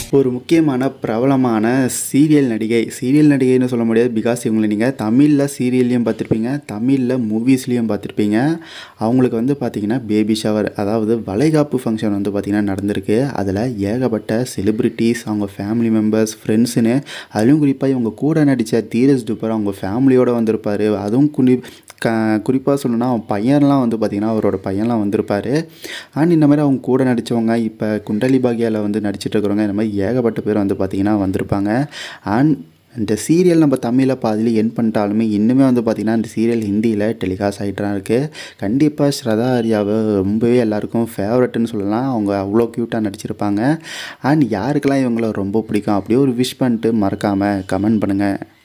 ஒரு முக்கியமான பிரபலமான சீரியல் நடிகை சீரியல் நடிகைன்னு சொல்ல முடியாது பிகாஸ் இவங்களை நீங்கள் தமிழில் சீரியல்லையும் பார்த்துருப்பீங்க தமிழில் மூவிஸ்லேயும் பார்த்துருப்பீங்க அவங்களுக்கு வந்து பார்த்திங்கன்னா பேபி ஷவர் அதாவது வளைகாப்பு ஃபங்க்ஷன் வந்து பார்த்திங்கன்னா நடந்திருக்கு அதில் ஏகப்பட்ட செலிப்ரிட்டிஸ் அவங்க ஃபேமிலி மெம்பர்ஸ் ஃப்ரெண்ட்ஸுன்னு அதுவும் குறிப்பாக இவங்க கூட நடித்த தீரஜ் டுப்பர் அவங்க ஃபேமிலியோடு வந்திருப்பார் அதுவும் குறி க குறிப்பாக சொல்லணும்னா அவன் பையன்லாம் வந்து பார்த்திங்கன்னா அவரோட பையன்லாம் வந்திருப்பார் அண்ட் இந்த மாதிரி அவங்க கூட நடித்தவங்க இப்போ குண்டலி பாக்யாவில் வந்து நடிச்சிட்டு இருக்கிறவங்க இந்த மாதிரி ஏகப்பட்ட பேர் வந்து பார்த்திங்கன்னா வந்திருப்பாங்க அண்ட் இந்த சீரியல் நம்ம தமிழில் பாதியில் என் பண்ணிட்டாலுமே இன்னுமே வந்து பார்த்திங்கன்னா இந்த சீரியல் ஹிந்தியில் டெலிகாஸ்ட் ஆகிட்டு தான் இருக்குது கண்டிப்பாக ஸ்ரதா ஆர்யாவை ரொம்பவே எல்லாருக்கும் ஃபேவரட்னு சொல்லலாம் அவங்க அவ்வளோ க்யூட்டாக நடிச்சிருப்பாங்க அண்ட் யாருக்கெல்லாம் இவங்கள ரொம்ப பிடிக்கும் அப்படியே ஒரு விஷ் பண்ணிட்டு மறக்காமல் கமெண்ட் பண்ணுங்கள்